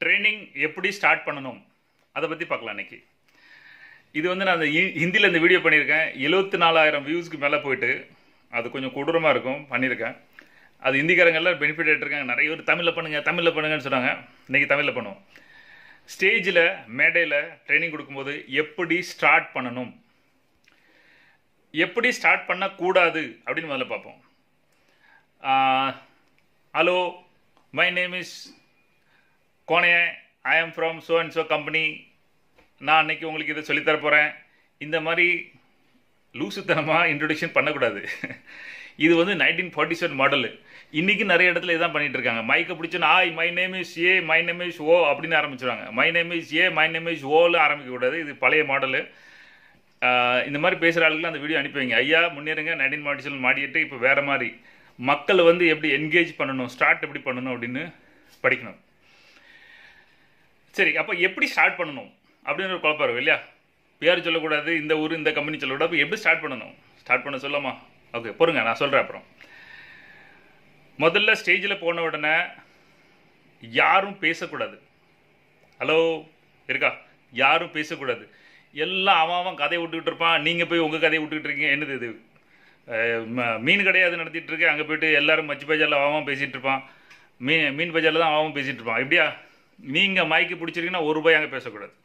training எப்படி start பண்ணணும் அதை பற்றி பார்க்கலாம் இன்னைக்கு இது வந்து நான் ஹிந்தியில் இந்த வீடியோ பண்ணியிருக்கேன் எழுபத்தி நாலாயிரம் வியூஸ்க்கு மேலே போயிட்டு அது கொஞ்சம் கொடூரமாக இருக்கும் பண்ணியிருக்கேன் அது ஹிந்திக்காரங்கெல்லாம் பெனிஃபிட் எடுத்திருக்காங்க நிறைய பேர் தமிழில் பண்ணுங்க தமிழில் பண்ணுங்கன்னு சொன்னாங்க இன்னைக்கு தமிழில் பண்ணுவோம் ஸ்டேஜில் மேடையில் ட்ரைனிங் கொடுக்கும்போது எப்படி ஸ்டார்ட் பண்ணணும் எப்படி ஸ்டார்ட் பண்ணக்கூடாது அப்படின்னு முதல்ல பார்ப்போம் ஹலோ மை நேம் இஸ் கோனே I am from so and so company நான் அன்னைக்கு உங்களுக்கு இதை சொல்லித்தர போகிறேன் இந்த மாதிரி லூசுத்தனமாக இன்ட்ரொடக்ஷன் பண்ணக்கூடாது இது வந்து நைன்டீன் ஃபார்ட்டி செவன் மாடலு இன்றைக்கி நிறைய இடத்துல இதான் பண்ணிட்டு இருக்காங்க மைக்கை பிடிச்சோன்னா I my name is a my name is oh அப்படின்னு ஆரம்பிச்சிருவாங்க my name is a my name is ஓவில் ஆரம்பிக்கக்கூடாது இது பழைய மாடலு இந்த மாதிரி பேசுகிற ஆளுக்கு அந்த வீடியோ அனுப்பி வைங்க ஐயா முன்னேறுங்க நைன்டீன் ஃபார்ட்டி செவன் மாடிட்டு இப்போ வேறு மாதிரி மக்களை வந்து எப்படி என்கேஜ் பண்ணணும் ஸ்டார்ட் எப்படி பண்ணணும் அப்படின்னு படிக்கணும் சரி அப்போ எப்படி ஸ்டார்ட் பண்ணணும் அப்படின்னு ஒரு குழப்பம் இருக்கும் இல்லையா பேர் சொல்லக்கூடாது இந்த ஊர் இந்த கம்பெனி சொல்லக்கூடாது அப்போ எப்படி ஸ்டார்ட் பண்ணணும் ஸ்டார்ட் பண்ண சொல்லாமா ஓகே பொறுங்க நான் சொல்கிறேன் அப்புறம் முதல்ல ஸ்டேஜில் போன உடனே யாரும் பேசக்கூடாது ஹலோ இருக்கா யாரும் பேசக்கூடாது எல்லாம் அவன் அவன் கதையை விட்டுக்கிட்டு இருப்பான் நீங்கள் போய் உங்கள் கதையை விட்டுக்கிட்டு இருக்கீங்க என்னது இது மீன் கடையாது நடத்திட்டு இருக்கு அங்கே போயிட்டு எல்லாரும் மச்சி பஜாரில் அவன் பேசிகிட்டு இருப்பான் மீன் மீன் பஜாரில் தான் அவன் பேசிகிட்டு இருப்பான் இப்படியா நீங்கள் மைக்கு பிடிச்சிருக்கீங்கன்னா ஒரு ரூபாய் அங்கே பேசக்கூடாது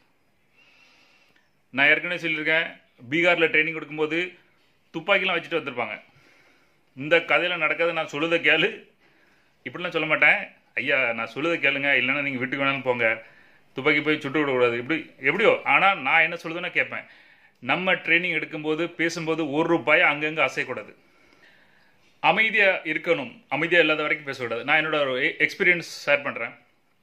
நான் ஏற்கனவே சொல்லியிருக்கேன் பீகாரில் ட்ரைனிங் கொடுக்கும்போது துப்பாக்கிலாம் வச்சுட்டு வந்திருப்பாங்க இந்த கதையில் நடக்காது நான் சொல்லுதை கேளு இப்படிலாம் சொல்ல மாட்டேன் ஐயா நான் சொல்லுதை கேளுங்க இல்லைன்னா நீங்கள் வீட்டுக்கு வேணாலும் போங்க துப்பாக்கி போய் சுட்டு விடக்கூடாது இப்படி எப்படியோ ஆனால் நான் என்ன சொல்லுதுன்னா கேட்பேன் நம்ம ட்ரைனிங் எடுக்கும்போது பேசும்போது ஒரு ரூபாய் அங்கங்கே அசையக்கூடாது அமைதியாக இருக்கணும் அமைதியாக இல்லாத வரைக்கும் பேசக்கூடாது நான் என்னோட ஒரு எக்ஸ்பீரியன்ஸ் ஷேர் பண்ணுறேன்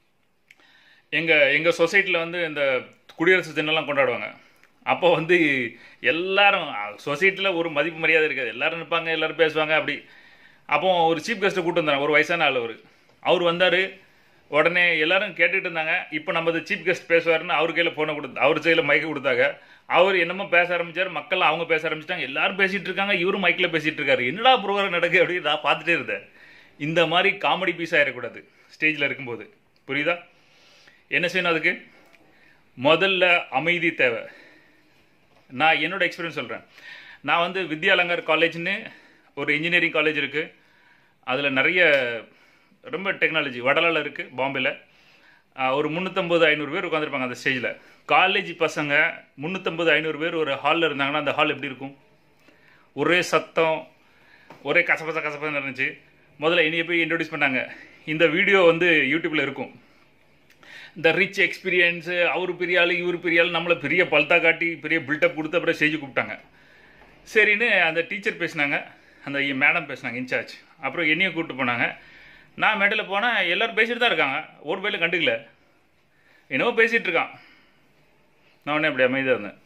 எங்கள் எங்கள் சொசைட்டியில் வந்து இந்த குடியரசு தினம்லாம் கொண்டாடுவாங்க அப்போ வந்து எல்லாரும் சொசைட்டியில் ஒரு மதிப்பு மரியாதை இருக்காது எல்லாரும் நிற்பாங்க எல்லாரும் பேசுவாங்க அப்படி அப்போ ஒரு சீஃப் கெஸ்ட்டை கூட்டு வந்தாங்க ஒரு வயசான ஆள் அவர் அவர் வந்தார் உடனே எல்லாரும் கேட்டுட்டு இருந்தாங்க இப்போ நமது சீஃப் கெஸ்ட் பேசுவாருன்னு அவர் கையில் ஃபோனை கொடுத்து அவர் கையில் மைக்கை கொடுத்தாங்க அவர் என்னமோ பேச ஆரம்பிச்சார் மக்கள் அவங்க பேச ஆரம்பிச்சிட்டாங்க எல்லாரும் பேசிட்டு இருக்காங்க இவரும் மைக்கில் பேசிட்டு இருக்காரு என்னடா ப்ரோக்ராம் நடக்கு அப்படின்னு நான் பார்த்துட்டே இருந்தேன் இந்த மாதிரி காமெடி பீஸ் ஆகிடக்கூடாது ஸ்டேஜில் இருக்கும்போது புரியுதா என்ன செய்யணும் அதுக்கு முதல்ல அமைதி தேவை நான் என்னோட எக்ஸ்பீரியன்ஸ் சொல்கிறேன் நான் வந்து வித்யாலங்கர் காலேஜ்னு ஒரு இன்ஜினியரிங் காலேஜ் இருக்குது அதில் நிறைய ரொம்ப டெக்னாலஜி வடலால் இருக்குது பாம்பேயில் ஒரு முந்நூற்றம்பது ஐநூறு பேர் உட்காந்துருப்பாங்க அந்த ஸ்டேஜில் காலேஜ் பசங்க முந்நூற்றம்பது ஐநூறு பேர் ஒரு ஹாலில் இருந்தாங்கன்னா அந்த ஹால் எப்படி இருக்கும் ஒரே சத்தம் ஒரே கசபச கசப்பசன்னு இருந்துச்சு முதல்ல இனிய போய் இன்ட்ரடியூஸ் பண்ணாங்க இந்த வீடியோ வந்து யூடியூப்பில் இருக்கும் இந்த ரிச் எக்ஸ்பீரியன்ஸு அவர் பெரிய ஆள் இவர் பெரிய ஆள் நம்மளை பெரிய பல்தா காட்டி பெரிய பில்டப் கொடுத்து அப்புறம் ஸ்டேஜ் கூப்பிட்டாங்க சரின்னு அந்த டீச்சர் பேசினாங்க அந்த மேடம் பேசினாங்க இன்சார்ஜ் அப்புறம் என்னையும் கூப்பிட்டு போனாங்க நான் மேடையில் போனேன் எல்லோரும் பேசிட்டு தான் இருக்காங்க ஒரு பையில கண்டுக்கல என்னவோ பேசிகிட்டு இருக்கான் நான் உடனே அப்படி அமைதியாக இருந்தேன்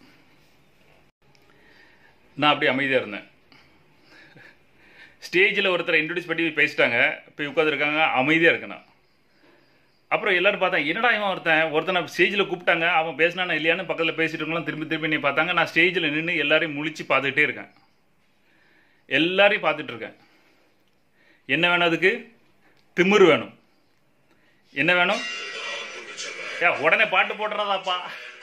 நான் அப்படி அமைதியாக இருந்தேன் ஸ்டேஜில் ஒருத்தரை இன்ட்ரடியூஸ் பண்ணி பேசிட்டாங்க போய் உட்காந்துருக்காங்க அமைதியாக இருக்கணும் அப்புறம் எல்லாரும் பார்த்தா என்னடா இவன் ஒருத்தன் ஒருத்தனை ஸ்டேஜில் கூப்பிட்டாங்க அவன் பேசினானா இல்லையான்னு பக்கத்தில் பேசிட்டு இருக்கலாம் திரும்பி திரும்பி நீ பார்த்தாங்க நான் ஸ்டேஜில் நின்று எல்லாரையும் முழிச்சு பார்த்துக்கிட்டே இருக்கேன் எல்லாரையும் பார்த்துட்டு இருக்கேன் என்ன வேணும் அதுக்கு திமிரு வேணும் என்ன வேணும் ஏ உடனே பாட்டு போடுறதாப்பா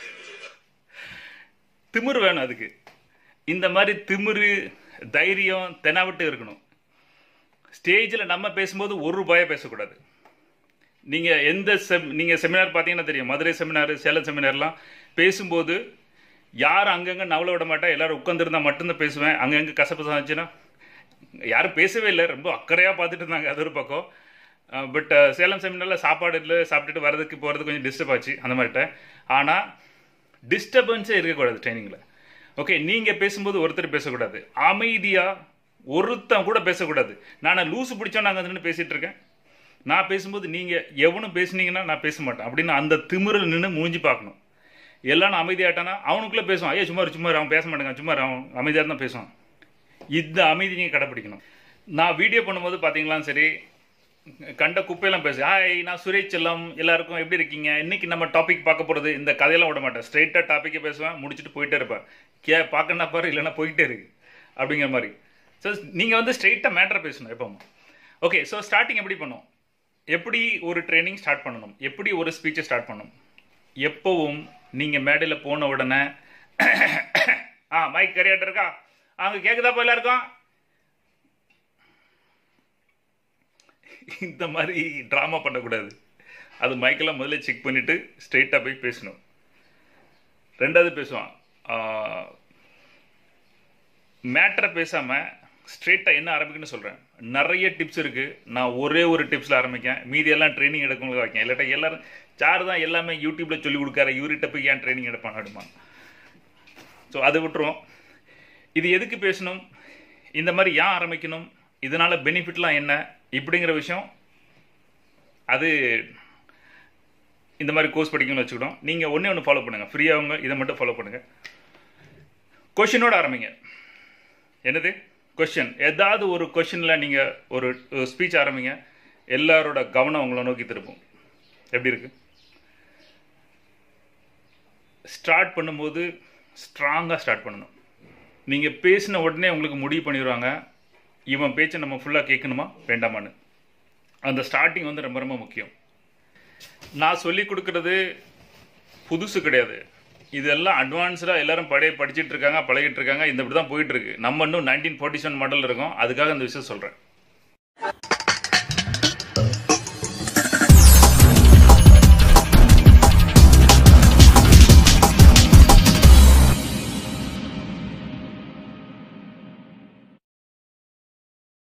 திமிரு வேணும் அதுக்கு இந்த மாதிரி திமிரு தைரியம் தெனாவிட்டு இருக்கணும் ஸ்டேஜில் நம்ம பேசும்போது ஒரு ரூபாயை பேசக்கூடாது நீங்கள் எந்த செம் நீங்கள் செமினார் பார்த்தீங்கன்னா தெரியும் மதுரை செமினார் சேலம் செமினார்லாம் பேசும்போது யாரும் அங்கங்கே நவல விட மாட்டேன் எல்லோரும் உட்காந்துருந்தா மட்டும்தான் பேசுவேன் அங்கங்கே கசப்பு ஆச்சுன்னா யாரும் பேசவே இல்லை ரொம்ப அக்கறையாக பார்த்துட்டு இருந்தாங்க அது ஒரு பக்கம் பட் சேலம் செமினாரில் சாப்பாடு இல்லை சாப்பிட்டுட்டு வரதுக்கு போகிறது கொஞ்சம் டிஸ்டர்ப் ஆச்சு அந்த மாதிரிட்ட ஆனால் டிஸ்டர்பன்ஸே இருக்கக்கூடாது ட்ரைனிங்கில் ஓகே நீங்கள் பேசும்போது ஒருத்தர் பேசக்கூடாது அமைதியாக ஒருத்தன் கூட பேசக்கூடாது நான் லூசு பிடிச்சோம் நாங்கள் நின்று பேசிகிட்டு இருக்கேன் நான் பேசும்போது நீங்கள் எவனும் பேசுனீங்கன்னா நான் பேச மாட்டேன் அப்படின்னு அந்த திமிரில் நின்று மூஞ்சி பார்க்கணும் எல்லாம் நான் அமைதியாட்டானா அவனுக்குள்ளே பேசுவான் ஐயோ சும்மா சும்மா அவன் பேச மாட்டேங்க சும்மா அவன் அமைதியாக தான் பேசுவான் இந்த அமைதி நீங்கள் கடைப்பிடிக்கணும் நான் வீடியோ பண்ணும்போது பார்த்தீங்களாம் சரி கண்ட குப்பையெல்லாம் பேசு ஹாய் நான் சுரேஷ் செல்லம் எல்லாருக்கும் எப்படி இருக்கீங்க இன்னைக்கு நம்ம டாபிக் பார்க்க போகிறது இந்த கதையெல்லாம் விட மாட்டேன் ஸ்ட்ரைட்டாக டாப்பிக்கே பேசுவேன் முடிச்சுட்டு போயிட்டே இருப்பேன் கே பார்க்கணும்னா பாரு இல்லைன்னா போயிட்டே இருக்கு அப்படிங்கிற மாதிரி ஸோ நீங்கள் வந்து ஸ்ட்ரைட்டாக மேட்டரை பேசணும் எப்பவும் ஓகே ஸோ ஸ்டார்டிங் எப்படி பண்ணும் எப்படி ஒரு ட்ரைனிங் ஸ்டார்ட் பண்ணணும் எப்படி ஒரு ஸ்பீச்சை ஸ்டார்ட் பண்ணணும் எப்போவும் நீங்கள் மேடையில் போன உடனே ஆ மைக் கரியாட்ட இருக்கா அங்கே கேட்குதா போல இருக்கோம் இந்த மாதிரி ட்ராமா பண்ணக்கூடாது அது மைக்கெல்லாம் முதல்ல செக் பண்ணிவிட்டு ஸ்ட்ரெயிட்டாக போய் பேசணும் ரெண்டாவது பேசுவான் மேட்டரை பேசாமல் ஸ்ட்ரெயிட்டாக என்ன ஆரம்பிக்குன்னு சொல்கிறேன் நிறைய டிப்ஸ் இருக்குது நான் ஒரே ஒரு டிப்ஸில் ஆரம்பிக்கேன் மீதி எல்லாம் ட்ரைனிங் எடுக்கவங்களுக்கு வைக்கேன் இல்லாட்டா எல்லாரும் சார் தான் எல்லாமே யூடியூப்பில் சொல்லி கொடுக்காரு இவர்கிட்ட போய் ஏன் ட்ரைனிங் எடுப்பான் அடுமா ஸோ அதை விட்டுருவோம் இது எதுக்கு பேசணும் இந்த மாதிரி ஏன் ஆரம்பிக்கணும் இதனால் பெனிஃபிட்லாம் என்ன இப்படிங்கிற விஷயம் அது இந்த மாதிரி கோர்ஸ் படிக்கணும்னு வச்சுக்கிட்டோம் நீங்கள் ஒன்றே ஒன்று ஃபாலோ பண்ணுங்கள் ஃப்ரீயாகவங்க இதை மட்டும் ஃபாலோ பண்ணுங்கள் கொஷினோட ஆரம்பிங்க என்னது கொஷின் ஏதாவது ஒரு கொஷினில் நீங்கள் ஒரு ஸ்பீச் ஆரம்பிங்க எல்லாரோட கவனம் உங்களை நோக்கி திருப்பும் எப்படி இருக்கு ஸ்டார்ட் பண்ணும்போது ஸ்ட்ராங்காக ஸ்டார்ட் பண்ணணும் நீங்கள் பேசின உடனே உங்களுக்கு முடிவு பண்ணிடுவாங்க இவன் பேச்சை நம்ம ஃபுல்லாக கேட்கணுமா வேண்டாமான்னு அந்த ஸ்டார்டிங் வந்து ரொம்ப ரொம்ப முக்கியம் நான் சொல்லி கொடுக்கறது புதுசு கிடையாது இதெல்லாம் அட்வான்ஸ்டாக எல்லாரும் படைய படிச்சுட்டு இருக்காங்க பழகிட்டு இருக்காங்க இந்த இப்படி தான் போயிட்டு இருக்கு நம்ம இன்னும் நைன்டீன் ஃபார்ட்டி செவன் மாடல் இருக்கோம் அதுக்காக இந்த விஷயம் சொல்கிறேன்